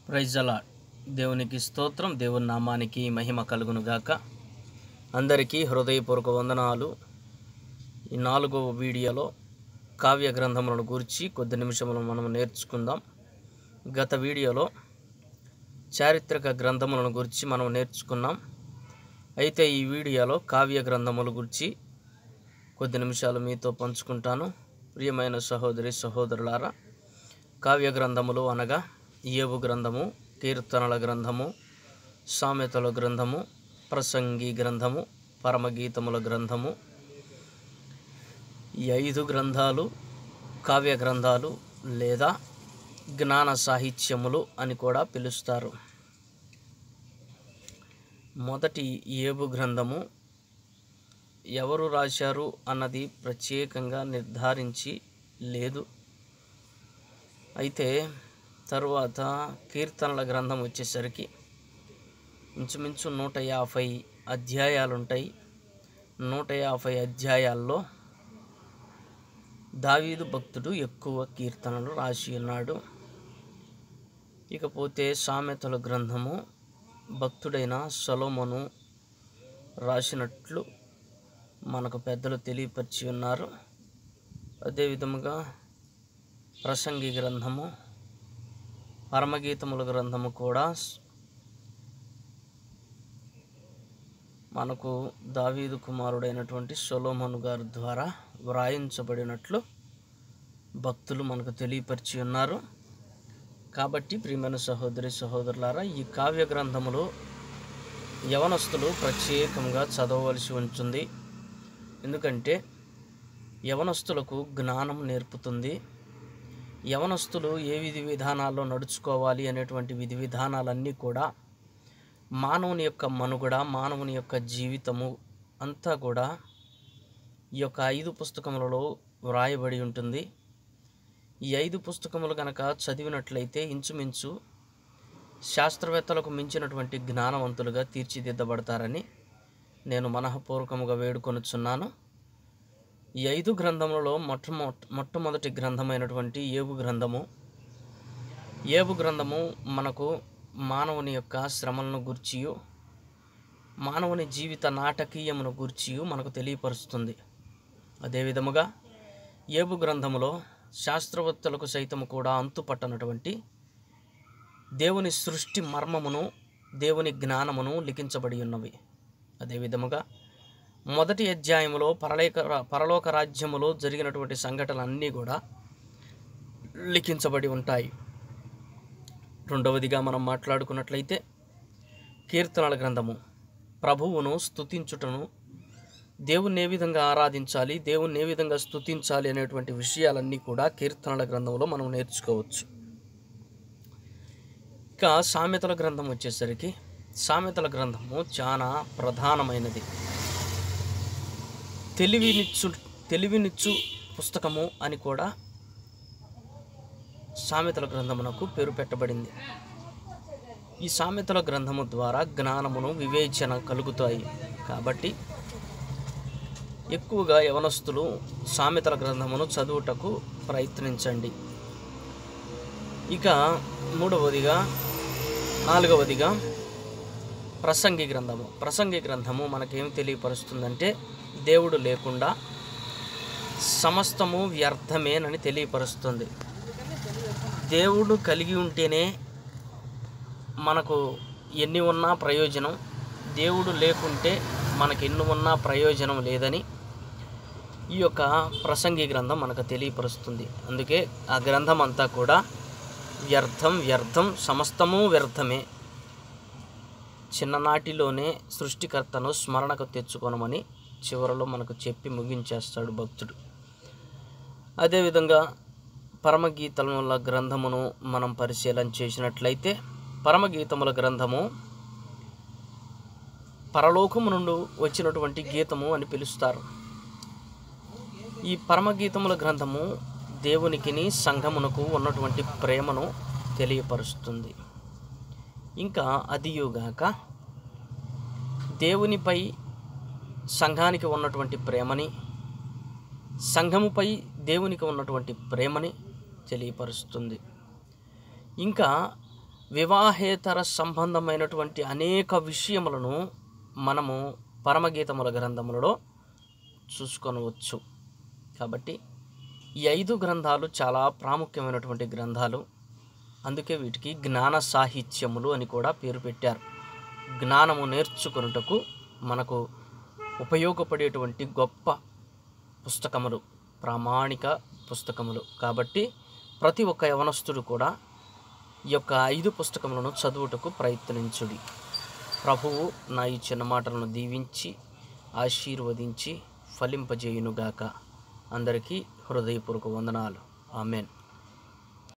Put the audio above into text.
ప్రైజల దేవునికి స్తోత్రం దేవుని నామానికి మహిమ కలుగును గాక అందరికీ హృదయపూర్వక వందనాలు ఈ నాలుగవ వీడియోలో కావ్య గ్రంథములను గురించి కొద్ది నిమిషములు మనం నేర్చుకుందాం గత వీడియోలో చారిత్రక గ్రంథములను గురించి మనం నేర్చుకున్నాం అయితే ఈ వీడియోలో కావ్య గ్రంథముల గురించి కొద్ది నిమిషాలు మీతో పంచుకుంటాను ప్రియమైన సహోదరి సహోదరులారా కావ్య గ్రంథములు అనగా ఏవు గ్రంథము కీర్తనల గ్రంథము సామెతల గ్రంథము ప్రసంగి గ్రంథము పరమగీతముల గ్రంథము ఈ ఐదు గ్రంథాలు కావ్య గ్రంథాలు లేదా జ్ఞాన సాహిత్యములు అని కూడా పిలుస్తారు మొదటి ఏబు గ్రంథము ఎవరు రాశారు అన్నది ప్రత్యేకంగా నిర్ధారించి లేదు అయితే తరువాత కీర్తనల గ్రంథం వచ్చేసరికి ఇంచుమించు నూట యాభై అధ్యాయాలు ఉంటాయి నూట యాభై అధ్యాయాల్లో దావీదు భక్తుడు ఎక్కువ కీర్తనలు రాసి ఉన్నాడు ఇకపోతే సామెతల గ్రంథము భక్తుడైన సొలోమను రాసినట్లు మనకు పెద్దలు తెలియపరిచి ఉన్నారు అదేవిధముగా ప్రసంగి గ్రంథము పరమగీతముల గ్రంథము కూడా స్- మనకు దావీదు కుమారుడైనటువంటి సొలోమను గారి ద్వారా వ్రాయించబడినట్లు భక్తులు మనకు తెలియపరిచి ఉన్నారు కాబట్టి ప్రియమైన సహోదరి సహోదరులారా ఈ కావ్య గ్రంథములు యవనస్తులు ప్రత్యేకంగా చదవవలసి ఉంటుంది ఎందుకంటే యవనస్తులకు జ్ఞానం నేర్పుతుంది యవనస్తులు ఏ విధి విధానాల్లో నడుచుకోవాలి అనేటువంటి విధి విధానాలన్నీ కూడా మానవుని యొక్క మనుగడ మానవుని యొక్క జీవితము అంతా కూడా ఈ యొక్క ఐదు పుస్తకములలో వ్రాయబడి ఉంటుంది ఈ ఐదు పుస్తకములు కనుక చదివినట్లయితే ఇంచుమించు శాస్త్రవేత్తలకు మించినటువంటి జ్ఞానవంతులుగా తీర్చిదిద్దబడతారని నేను మనఃపూర్వకముగా వేడుకొనుచున్నాను ఈ ఐదు గ్రంథములలో మొట్టమొదటి మొట్టమొదటి గ్రంథమైనటువంటి ఏబు గ్రంథము ఏబు గ్రంథము మనకు మానవుని యొక్క శ్రమలను గూర్చియు మానవుని జీవిత నాటకీయమును గూర్చియు మనకు తెలియపరుస్తుంది అదేవిధముగా ఏబు గ్రంథములో శాస్త్రవేత్తలకు సైతము కూడా అంతుపట్టనటువంటి దేవుని సృష్టి మర్మమును దేవుని జ్ఞానమును లిఖించబడి ఉన్నవి అదేవిధముగా మొదటి అధ్యాయములో పరలేక పరలోక రాజ్యములో జరిగినటువంటి సంఘటనలన్నీ కూడా లిఖించబడి ఉంటాయి రెండవదిగా మనం మాట్లాడుకున్నట్లయితే కీర్తనల గ్రంథము ప్రభువును స్తుతించుటను దేవుణ్ణి ఏ విధంగా ఆరాధించాలి దేవుణ్ణి ఏ విధంగా స్తుతించాలి అనేటువంటి విషయాలన్నీ కూడా కీర్తనల గ్రంథంలో మనం నేర్చుకోవచ్చు ఇక సామెతల గ్రంథం వచ్చేసరికి సామెతల గ్రంథము చాలా ప్రధానమైనది తెలివినిచ్చు తెలివినిచ్చు పుస్తకము అని కూడా సామెతల గ్రంథమునకు పేరు పెట్టబడింది ఈ సామెతల గ్రంథము ద్వారా జ్ఞానమును వివేచన కలుగుతాయి కాబట్టి ఎక్కువగా యవనస్తులు సామెతల గ్రంథమును చదువుటకు ప్రయత్నించండి ఇక మూడవదిగా నాలుగవదిగా ప్రసంగి గ్రంథము ప్రసంగి గ్రంథము మనకేం తెలియపరుస్తుందంటే దేవుడు లేకుండా సమస్తము వ్యర్థమేనని తెలియపరుస్తుంది దేవుడు కలిగి ఉంటేనే మనకు ఎన్ని ఉన్నా ప్రయోజనం దేవుడు లేకుంటే మనకి ఎన్ని ఉన్నా ప్రయోజనం లేదని ఈ యొక్క ప్రసంగి గ్రంథం మనకు తెలియపరుస్తుంది అందుకే ఆ గ్రంథం అంతా కూడా వ్యర్థం వ్యర్థం సమస్తము వ్యర్థమే చిన్ననాటిలోనే సృష్టికర్తను స్మరణకు తెచ్చుకొనమని చివరలో మనకు చెప్పి ముగించేస్తాడు భక్తుడు అదేవిధంగా పరమగీతముల గ్రంథమును మనం పరిశీలన చేసినట్లయితే పరమగీతముల గ్రంథము పరలోకము నుండి వచ్చినటువంటి గీతము అని పిలుస్తారు ఈ పరమగీతముల గ్రంథము దేవునికిని సంఘమునకు ఉన్నటువంటి ప్రేమను తెలియపరుస్తుంది ఇంకా అదియుగాక దేవునిపై సంఘానికి ఉన్నటువంటి ప్రేమని సంఘముపై దేవునికి ఉన్నటువంటి ప్రేమని తెలియపరుస్తుంది ఇంకా వివాహేతర సంబంధమైనటువంటి అనేక విషయములను మనము పరమగీతముల గ్రంథములలో చూసుకొనవచ్చు కాబట్టి ఈ ఐదు గ్రంథాలు చాలా ప్రాముఖ్యమైనటువంటి గ్రంథాలు అందుకే వీటికి జ్ఞాన సాహిత్యములు అని కూడా పేరు పెట్టారు జ్ఞానము నేర్చుకొనుటకు మనకు ఉపయోగపడేటువంటి గొప్ప పుస్తకములు ప్రామాణిక పుస్తకములు కాబట్టి ప్రతి ఒక్క యవనస్తుడు కూడా ఈ యొక్క ఐదు పుస్తకములను చదువుటకు ప్రయత్నించుడి ప్రభువు నా ఈ చిన్న మాటలను దీవించి ఆశీర్వదించి ఫలింపజేయునుగాక అందరికీ హృదయపూర్వక వందనాలు ఆమెన్